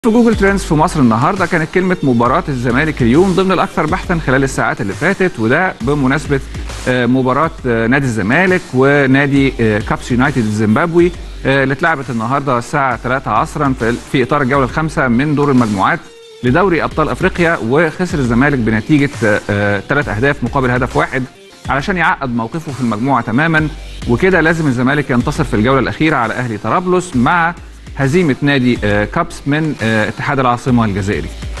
في جوجل ترندز في مصر النهارده كانت كلمه مباراه الزمالك اليوم ضمن الاكثر بحثا خلال الساعات اللي فاتت وده بمناسبه آه، مباراه آه، نادي الزمالك ونادي آه، كابس يونايتد الزيمبابوي آه، اللي اتلعبت النهارده الساعه 3 عصرا في في اطار الجوله الخامسه من دور المجموعات لدوري ابطال افريقيا وخسر الزمالك بنتيجه ثلاث اهداف مقابل هدف واحد علشان يعقد موقفه في المجموعه تماما وكده لازم الزمالك ينتصر في الجوله الاخيره على اهلي طرابلس مع هزيمه نادي آه، كابس من آه، اتحاد العاصمه الجزائري